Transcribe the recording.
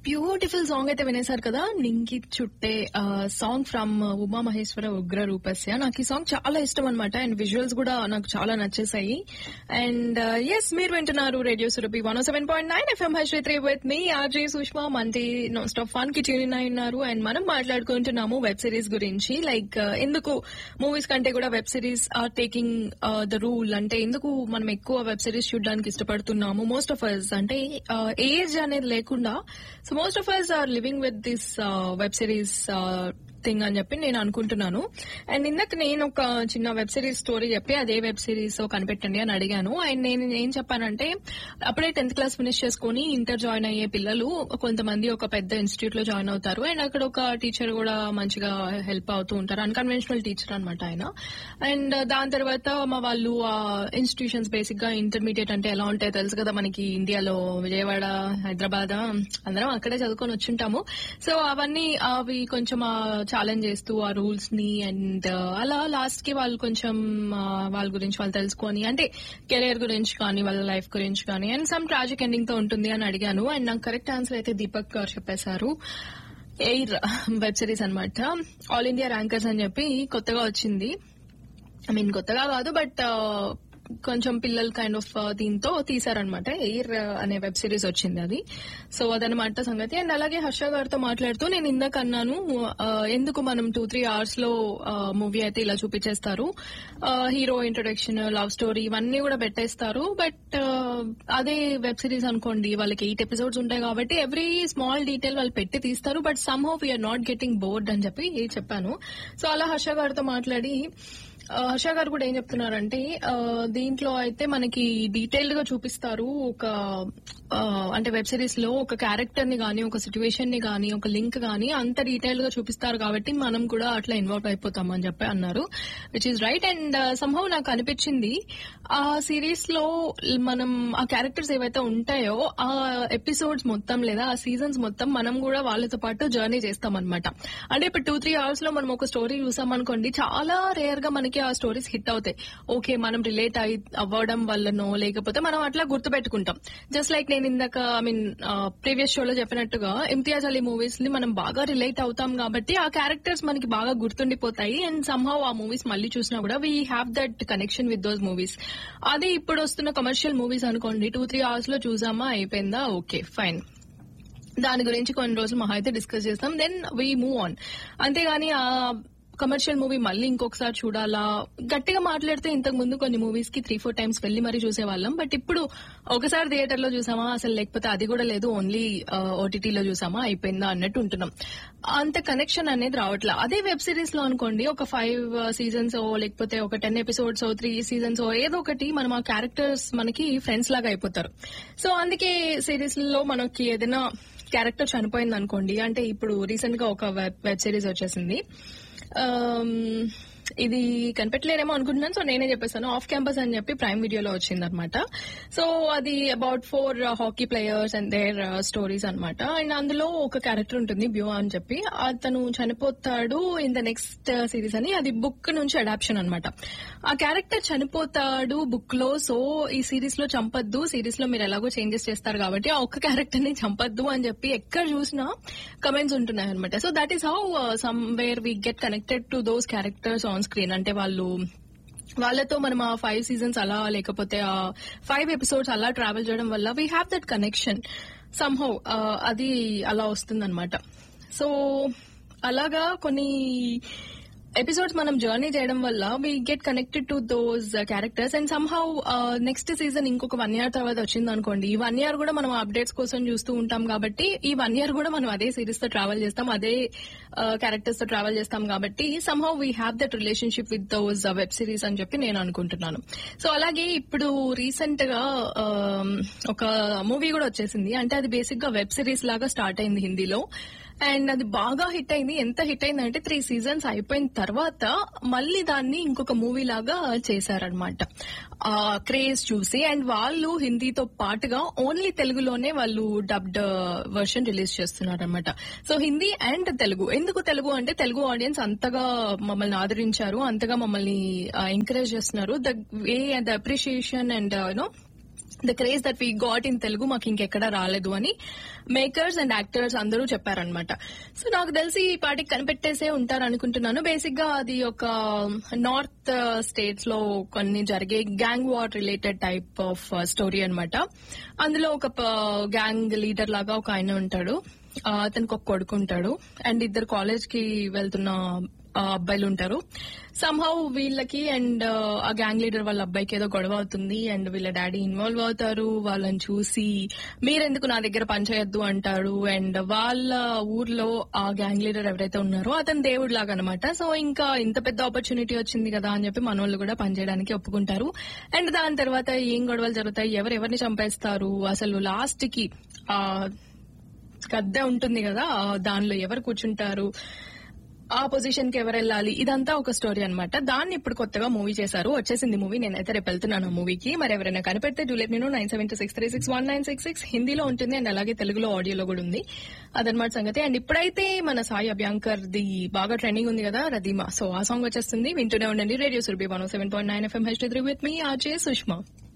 beautiful song అయితే వినేశారు కదా నింకి చుట్టే సాంగ్ ఫ్రమ్ ఉమా మహేశ్వర ఉగ్ర రూపస్య నాకు ఈ సాంగ్ చాలా ఇష్టం అనమాట అండ్ విజువల్స్ కూడా నాకు చాలా నచ్చేసాయి అండ్ ఎస్ మీరు వింటున్నారు radio Surabhi one seven point nine FM హైశ్రీ విత్ మీ ఆర్జే సుష్మా మంది నాన్ స్టాప్ ఫన్ కి ట్యూన్ అయి ఉన్నారు అండ్ మనం మాట్లాడుకుంటున్నాము వెబ్ సిరీస్ గురించి లైక్ ఎందుకు మూవీస్ కంటే కూడా web series are taking the rule అంటే ఎందుకు మనం ఎక్కువ వెబ్ సిరీస్ చూడడానికి ఇష్టపడుతున్నాము మోస్ట్ ఆఫ్ అస్ అంటే ఏజ్ అనేది లేకుండా so most of us are living with this web series thing అని చెప్పి నేను అనుకుంటున్నాను అండ్ ఇందాక నేను ఒక చిన్న వెబ్ సిరీస్ స్టోరీ చెప్పి అదే వెబ్ సిరీస్ కనిపెట్టండి అని అడిగాను అండ్ నేను ఏం చెప్పానంటే అప్పుడే టెన్త్ క్లాస్ ఫినిష్ చేసుకుని ఇంటర్ జాయిన్ అయ్యే పిల్లలు కొంతమంది ఒక పెద్ద ఇన్స్టిట్యూట్ లో జాయిన్ అవుతారు అండ్ అక్కడ ఒక టీచర్ కూడా మంచిగా హెల్ప్ అవుతూ ఉంటారు అన్కన్వెన్షనల్ టీచర్ అనమాట ఆయన అండ్ దాని తర్వాత మా వాళ్ళు ఆ ఇన్స్టిట్యూషన్స్ బేసిక్ గా ఇంటర్మీడియట్ అంటే ఎలా ఉంటాయో తెలుసు కదా మనకి ఇండియాలో విజయవాడ హైదరాబాద్ అందరం అక్కడే చదువుకొని వచ్చుంటాము సో అవన్నీ అవి కొంచెం ఛాలెంజ్ చేస్తూ ఆ రూల్స్ ని అండ్ అలా లాస్ట్ కి వాళ్ళు కొంచెం వాళ్ళ గురించి వాళ్ళు తెలుసుకొని అంటే కెరీర్ గురించి కానీ వాళ్ళ లైఫ్ గురించి కానీ అండ్ సమ్ ట్రాజిక్ ఎండింగ్ తో ఉంటుంది అని అడిగాను అండ్ నాకు కరెక్ట్ ఆన్సర్ అయితే దీపక్ గారు చెప్పేశారు ఎయిర్ వెబ్ సిరీస్ అనమాట ఆల్ ఇండియా ర్యాంకర్స్ అని చెప్పి కొత్తగా వచ్చింది ఐ మీన్ కొత్తగా కాదు బట్ కొంచెం పిల్లలు కైండ్ ఆఫ్ దీంతో తీసారనమాట ఎయిర్ అనే వెబ్ సిరీస్ వచ్చింది అది సో అదనమాట సంగతి అండ్ అలాగే హర్ష గారితో మాట్లాడుతూ నేను ఇందాక అన్నాను ఎందుకు మనం టూ త్రీ అవర్స్ లో మూవీ అయితే ఇలా చూపించేస్తారు హీరో ఇంట్రొడక్షన్ లవ్ స్టోరీ ఇవన్నీ కూడా పెట్టేస్తారు బట్ అదే వెబ్ సిరీస్ అనుకోండి వాళ్ళకి ఎయిట్ ఎపిసోడ్స్ ఉంటాయి కాబట్టి ఎవ్రీ స్మాల్ డీటెయిల్ వాళ్ళు పెట్టి తీస్తారు but somehow we are not getting bored అని చెప్పి చెప్పాను సో అలా హర్ష గారితో మాట్లాడి హర్ష గారు కూడా ఏం చెప్తున్నారంటే దీంట్లో అయితే మనకి డీటెయిల్డ్ గా చూపిస్తారు ఒక అంటే వెబ్ సిరీస్ లో ఒక క్యారెక్టర్ ని గానీ ఒక సిచ్యువేషన్ ని గానీ ఒక లింక్ గానీ అంత డీటెయిల్డ్ గా చూపిస్తారు కాబట్టి మనం కూడా అట్లా ఇన్వాల్వ్ అయిపోతాం అని చెప్పి అన్నారు which is right and somehow నాకు అనిపించింది ఆ సిరీస్ లో మనం ఆ క్యారెక్టర్స్ ఏవైతే ఉంటాయో ఆ ఎపిసోడ్స్ మొత్తం లేదా ఆ సీజన్స్ మొత్తం మనం కూడా వాళ్ళతో పాటు జర్నీ చేస్తాం అనమాట అంటే ఇప్పుడు టూ త్రీ అవర్స్ లో మనం ఒక స్టోరీ చూసాం అనుకోండి చాలా రేర్ గా మనకి ఆ స్టోరీస్ హిట్ అవుతాయి ఓకే మనం రిలేట్ అయి అవ్వడం వల్లనో లేకపోతే మనం అట్లా గుర్తు పెట్టుకుంటాం జస్ట్ లైక్ నేను ఇందాక ఐ మీన్ ప్రీవియస్ షోలో చెప్పినట్టుగా ఇమ్తియాజ్ అలీ మూవీస్ ని మనం బాగా రిలేట్ అవుతాం కాబట్టి ఆ క్యారెక్టర్స్ మనకి బాగా గుర్తుండిపోతాయి అండ్ సమ్హౌ ఆ మూవీస్ మళ్ళీ చూసినా కూడా we have that connection with those movies అదే ఇప్పుడు వస్తున్న కమర్షియల్ మూవీస్ అనుకోండి టూ త్రీ అవర్స్ లో చూసామా అయిపోయిందా ఓకే ఫైన్ దాని గురించి కొన్ని రోజులు మహా అయితే డిస్కస్ చేస్తాం దెన్ వీ మూవ్ ఆన్ అంతేగాని ఆ కమర్షియల్ మూవీ మళ్ళీ ఇంకొకసారి చూడాలా గట్టిగా మాట్లాడితే ఇంతకు ముందు కొన్ని మూవీస్ కి త్రీ ఫోర్ టైమ్స్ వెళ్లి మరీ చూసేవాళ్ళం బట్ ఇప్పుడు ఒకసారి థియేటర్ లో చూసామా అసలు లేకపోతే అది కూడా లేదు ఓన్లీ ఓటీటీలో చూసామా అయిపోయిందా అన్నట్టు ఉంటున్నాం అంత కనెక్షన్ అనేది రావట్లా అదే వెబ్ సిరీస్ లో అనుకోండి ఒక ఫైవ్ సీజన్స్ లేకపోతే ఒక టెన్ ఎపిసోడ్స్ త్రీ సీజన్స్ ఏదో ఒకటి మనం ఆ క్యారెక్టర్స్ మనకి ఫ్రెండ్స్ లాగా అయిపోతారు సో అందుకే సిరీస్ లో మనకి ఏదైనా క్యారెక్టర్ చనిపోయింది అనుకోండి అంటే ఇప్పుడు రీసెంట్ గా ఒక వెబ్ సిరీస్ వచ్చేసింది ఇది కనిపెట్టలేరేమో అనుకుంటున్నాను సో నేనే చెప్పేస్తాను ఆఫ్ క్యాంపస్ అని చెప్పి ప్రైమ్ వీడియోలో వచ్చింది అనమాట సో అది about four hockey players and their stories అనమాట అండ్ అందులో ఒక క్యారెక్టర్ ఉంటుంది బ్యూ అని చెప్పి అతను చనిపోతాడు ఇన్ ద నెక్స్ట్ సిరీస్ అని అది బుక్ నుంచి అడాప్షన్ అనమాట ఆ క్యారెక్టర్ చనిపోతాడు బుక్ లో సో ఈ సిరీస్ లో చంపద్దు సిరీస్ లో మీరు ఎలాగో చేంజెస్ చేస్తారు కాబట్టి ఆ ఒక్క క్యారెక్టర్ ని చంపద్దు అని చెప్పి ఎక్కడ చూసినా కమెంట్స్ ఉంటున్నాయి అనమాట so that is how somewhere we get connected to those characters on screen అంటే వాళ్ళు వాళ్ళతో మనం ఆ ఫైవ్ సీజన్స్ అలా లేకపోతే ఆ ఫైవ్ ఎపిసోడ్స్ అలా ట్రావెల్ చేయడం వల్ల we have that connection somehow అది అలా వస్తుందన్నమాట సో అలాగా కొన్ని ఎపిసోడ్స్ మనం జర్నీ చేయడం వల్ల we get connected to those characters and somehow next season ఇంకొక వన్ ఇయర్ తర్వాత వచ్చింది అనుకోండి ఈ వన్ ఇయర్ కూడా మనం అప్డేట్స్ కోసం చూస్తూ ఉంటాం కాబట్టి ఈ వన్ ఇయర్ కూడా మనం అదే సిరీస్ తో ట్రావెల్ చేస్తాం అదే క్యారెక్టర్స్ తో ట్రావెల్ చేస్తాం కాబట్టి somehow we have that relationship with those web series అని చెప్పి నేను అనుకుంటున్నాను సో అలాగే ఇప్పుడు రీసెంట్ గా ఒక మూవీ కూడా వచ్చేసింది అంటే అది బేసిక్ గా వెబ్ సిరీస్ లాగా స్టార్ట్ అయింది హిందీలో అండ్ అది బాగా హిట్ అయింది ఎంత హిట్ అయింది అంటే త్రీ సీజన్స్ అయిపోయిన తర్వాత మళ్ళీ దాన్ని ఇంకొక మూవీ లాగా చేశారనమాట క్రేజ్ చూసి అండ్ వాళ్ళు హిందీతో పాటుగా ఓన్లీ తెలుగులోనే వాళ్ళు డబ్డ్ వర్షన్ రిలీజ్ చేస్తున్నారు అనమాట సో హిందీ అండ్ తెలుగు ఎందుకు తెలుగు అంటే తెలుగు ఆడియన్స్ అంతగా మమ్మల్ని ఆదరించారు అంతగా మమ్మల్ని ఎంకరేజ్ చేస్తున్నారు the way and appreciation and you know the craze that we got in Telugu మాకు ఇంకెక్కడా రాలేదు అని మేకర్స్ అండ్ యాక్టర్స్ అందరూ చెప్పారనమాట సో నాకు తెలిసి ఈ పాటికి కనిపెట్టేసే ఉంటారు అనుకుంటున్నాను బేసిక్ గా అది ఒక నార్త్ స్టేట్స్ లో కొన్ని జరిగే gang war related type of story అన్నమాట అందులో ఒక గ్యాంగ్ లీడర్ లాగా ఒక ఆయన ఉంటాడు ఆ, అతనికి ఒక కొడుకు ఉంటాడు అండ్ ఇద్దరు కాలేజ్ కి వెళ్తున్న ఆ, అబ్బాయిలు ఉంటారు సంహౌ వీళ్ళకి అండ్ ఆ గ్యాంగ్ లీడర్ వాళ్ళ అబ్బాయికి ఏదో గొడవ అవుతుంది అండ్ వీళ్ళ డాడీ ఇన్వాల్వ్ అవుతారు వాళ్ళని చూసి మీరెందుకు నా దగ్గర పనిచేయొద్దు అంటాడు అండ్ వాళ్ళ ఊర్లో ఆ గ్యాంగ్ లీడర్ ఎవరైతే ఉన్నారో అతను దేవుడు లాగా అనమాట సో ఇంకా ఇంత పెద్ద ఆపర్చునిటీ వచ్చింది కదా అని చెప్పి మనోళ్ళు కూడా పనిచేయడానికి ఒప్పుకుంటారు అండ్ దాని తర్వాత ఏం గొడవలు జరుగుతాయి ఎవరు ఎవరిని చంపేస్తారు అసలు లాస్ట్ కి ఆ గద్దె ఉంటుంది కదా ఆ దానిలో ఎవరు కూర్చుంటారు ఆ పొజిషన్ కి ఎవరు వెళ్ళాలి ఇదంతా ఒక స్టోరీ అన్నమాట దాన్ని ఇప్పుడు కొత్తగా మూవీ చేశారు వచ్చేసింది మూవీ నేనైతే రేపు వెళ్తున్నాను ఆ మూవీకి మరి ఎవరైనా కనిపెడితే డూలెట్ నేను nine seven two six three six one nine six six హిందీలో ఉంటుంది అండ్ అలాగే తెలుగులో ఆడియోలో కూడా ఉంది అదనమాట సంగతి అండ్ ఇప్పుడైతే మన సాయి అభ్యాంకర్ ది బాగా ట్రెండింగ్ ఉంది కదా రదీమా సో ఆ సాంగ్ వచ్చేస్తుంది వింటూనే ఉండండి radio Surabhi one seven point nine FM H three with me RJ Sushma